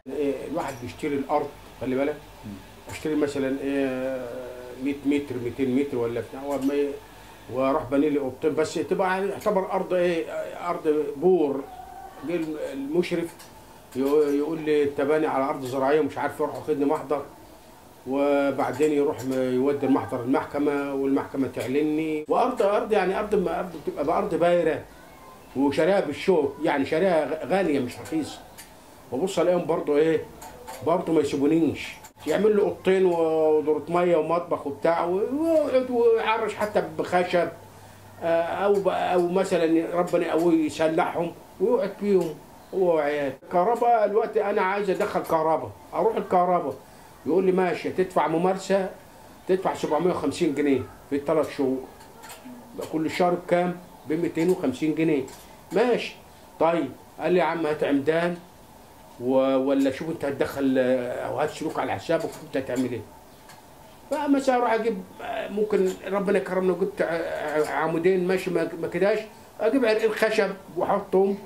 إيه الواحد بيشتري الارض خلي بالك اشتري مثلا ايه 100 متر 200 متر ولا بتاع وما ي- واروح بني لي اوضتين بس تبقى يعني يعتبر ارض ايه ارض بور جه المشرف يقو- يقول لي انت باني على ارض زراعيه ومش عارف يروح واخدني محضر وبعدين يروح م- يودي المحضر المحكمه والمحكمه تعلني وارض ارض يعني ارض ارض بتبقى بارض بايره وشاريها بالشوك يعني شاريها غ- غاليه مش رخيصه وبص الاقيهم برضه ايه برضه ما يسيبونيش يعمل له اوضتين ودورة ميه ومطبخ وبتاع ويقعد ويعرش حتى بخشب آه، او ب- او مثلا ربنا يقويه يسلحهم ويقعد فيهم هو وعيال كهرباء الوقت انا عايز ادخل كهرباء اروح الكهرباء يقول لي ماشي تدفع ممارسه تدفع 750 جنيه في الثلاث شهور يبقى كل شهر بكام؟ ب 250 جنيه ماشي طيب قال لي يا عم هات عمدان و... ولا شوف انت هتدخل آه، او هات سلوك على حسابك وشوف انت هتعمل ايه فمثلا اروح اجيب آه، ممكن ربنا كرمنا وجبت ع- عمودين ماشي ما ما كداش اجيب عرقين خشب واحطهم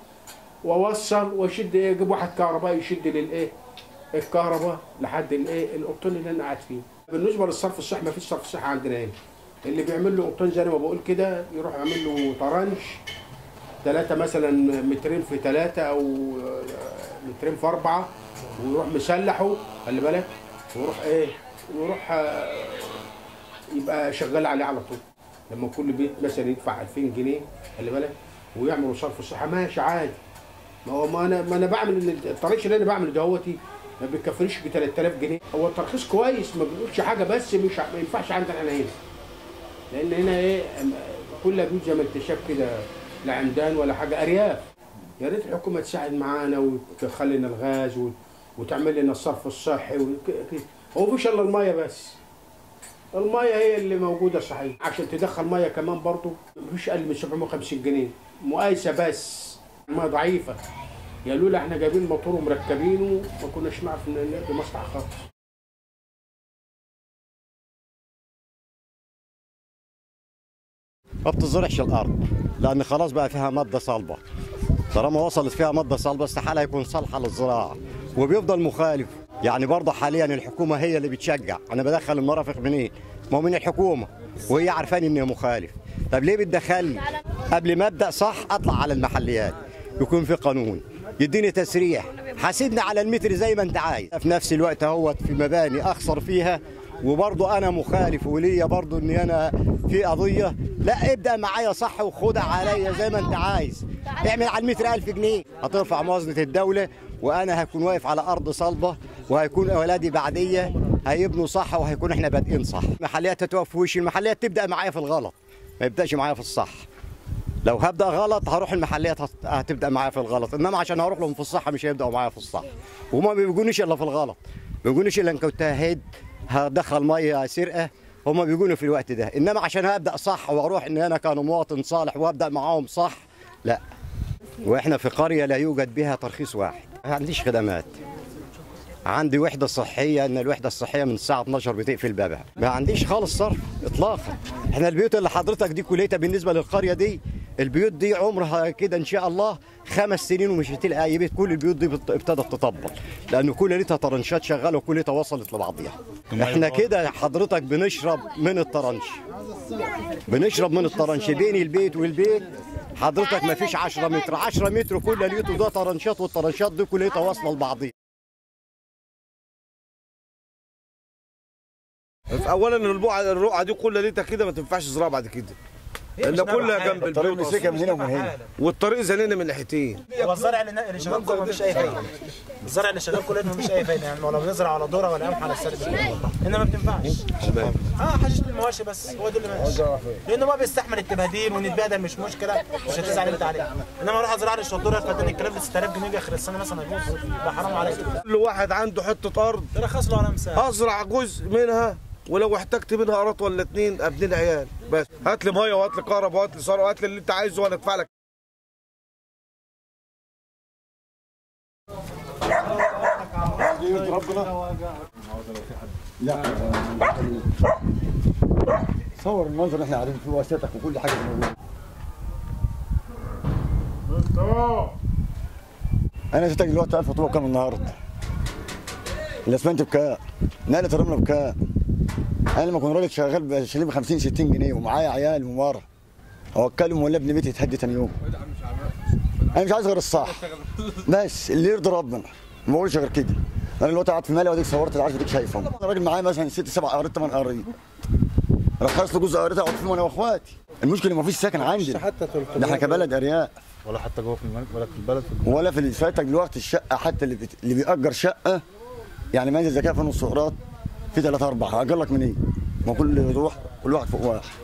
واوصل واشد اجيب واحد كهرباء يشد للايه الكهرباء لحد الايه الاوضتين اللي انا قاعد فيه بالنسبه للصرف الصحي ما فيش صرف صحي عندنا هنا اللي بيعمل له اوضتين زي ما بقول كده يروح يعمل له طرنش ثلاثة مثلا مترين في ثلاثة أو آه، مترين في أربعة ويروح مسلحه خلي بالك ويروح إيه ويروح آه، يبقى شغال عليه على طول لما كل بيت مثلا يدفع 2000 جنيه خلي بالك ويعملوا صرف الصحة ماشي عادي ما هو ما انا ما انا بعمل الترخيص اللي انا بعمله دهوتي ما بيكفيش ب 3000 جنيه هو الترخيص كويس ما بيقولش حاجه بس مش ع- ما ينفعش عندنا احنا هنا لان هنا ايه أم- كل بيوت زي ما انت شايف كده لا عمدان ولا حاجه ارياف يا ريت الحكومه تساعد معانا وتخلي لنا الغاز و- وتعمل لنا الصرف الصحي وك- كده. هو مفيش الا الميه بس الميه هي اللي موجوده صحيح عشان تدخل ميه كمان برضه مفيش اقل من 750 جنيه مقايسه بس الميه ضعيفه يا لولا احنا جايبين موتور ومركبينه ما كناش نعرف ان نقضي مصلحه خالص ما بتزرعش الارض لان خلاص بقى فيها ماده صلبه طالما وصلت فيها ماده صلبه استحاله يكون صالحه للزراعه وبيفضل مخالف يعني برضه حاليا الحكومه هي اللي بتشجع انا بدخل المرافق منين ما هو من الحكومه وهي عارفاني اني مخالف طب ليه بتدخلني قبل ما ابدا صح اطلع على المحليات يكون في قانون يديني تسريح حاسبني على المتر زي ما انت عايز في نفس الوقت اهوت في مباني اخسر فيها وبرضه انا مخالف وليا برضه اني انا في قضيه لا ابدا معايا صح وخدها عليا زي ما انت عايز اعمل على المتر 1000 جنيه هترفع موازنه الدوله وانا هكون واقف على ارض صلبه وهيكون اولادي بعديه هيبنوا صح وهيكون احنا بادئين صح المحليات هتقف في وشي المحليات تبدا معايا في الغلط ما يبداش معايا في الصح لو هبدا غلط هروح المحليات هت- هتبدا معايا في الغلط انما عشان هروح لهم في الصح مش هيبداوا معايا في الصح وما ما بيقولوش الا في الغلط ما بيقولوش الا ان كنت هيد هدخل ميه سرقه هم بيقولوا في الوقت ده انما عشان هبدا صح واروح ان انا كان مواطن صالح وابدا معاهم صح لا واحنا في قريه لا يوجد بها ترخيص واحد ما عنديش خدمات عندي وحده صحيه ان الوحده الصحيه من الساعه 12 بتقفل بابها ما عنديش خالص صرف اطلاقا احنا البيوت اللي حضرتك دي كليتها بالنسبه للقريه دي البيوت دي عمرها كده ان شاء الله خمس سنين ومش هتلاقي اي بيت كل البيوت دي بت- ابتدت تطبق لان كليتها طرنشات شغاله وكليتها وصلت لبعضيها احنا كده حضرتك بنشرب من الطرنش بنشرب من الطرنش بين البيت والبيت حضرتك ما فيش 10 متر 10 متر كل البيوت وده طرنشات والطرنشات دي كليتها واصله لبعضيها اولا البقعه الرقعه دي كلها ليتها كده ما تنفعش زراعه بعد كده لان كلها جنب الطريق البيوت مسكها أصلاً. من هنا ومن هنا والطريق زنقنا من ناحيتين هو الزرع اللي اللي شغال كله مفيش اي فايده الزرع اللي شغال كله مفيش اي فايده يعني ولا بنزرع على ذره ولا قمح على السرد هنا ما بتنفعش اه حاجه المواشي بس هو ده اللي ماشي لانه ما بيستحمل التبهديل ونتبهدل مش مشكله مش هتزعل انت عليه انما اروح ازرع لي الشطوره فاتني الكلام ب 6000 جنيه يجي اخر السنه مثلا يبوظ ده حرام عليك كل واحد عنده حته ارض ترخص له على مساحه ازرع جزء منها ولو احتجت منها قرط ولا اتنين ابني العيال بس هات لي ميه وهات لي كهرباء وهات لي صار وهات لي اللي انت عايزه وانا ادفع لك ربنا لا صور المنظر اللي احنا قاعدين فيه واساتك وكل حاجه موجوده انا اشتري دلوقتي 1000 طوبه كام النهارده الاسمنت بكام؟ نقلة الرمله بكام؟ انا لما اكون راجل شغال بشيل ب 50 60 جنيه ومعايا عيال ومره اوكلهم ولا ابن بيتي يتهدي تاني يوم انا مش عايز غير الصح بس اللي يرضي ربنا ما بقولش غير كده انا دلوقتي قاعد في مالي واديك صورت العشرة ديك شايفهم انا راجل معايا مثلا ست سبع قريت ثمان قريت رخص له جزء قريت اقعد فيه انا واخواتي المشكله ما فيش سكن عندنا حتى ده احنا كبلد ارياف ولا حتى جوه في الملك ولا في البلد في ولا في اللي فاتك دلوقتي الشقه حتى اللي, بت... اللي بيأجر شقه يعني منزل زكاه في نص قراط في ثلاثة أربعة هأجر لك منين؟ ما كل يروح كل واحد فوق واحد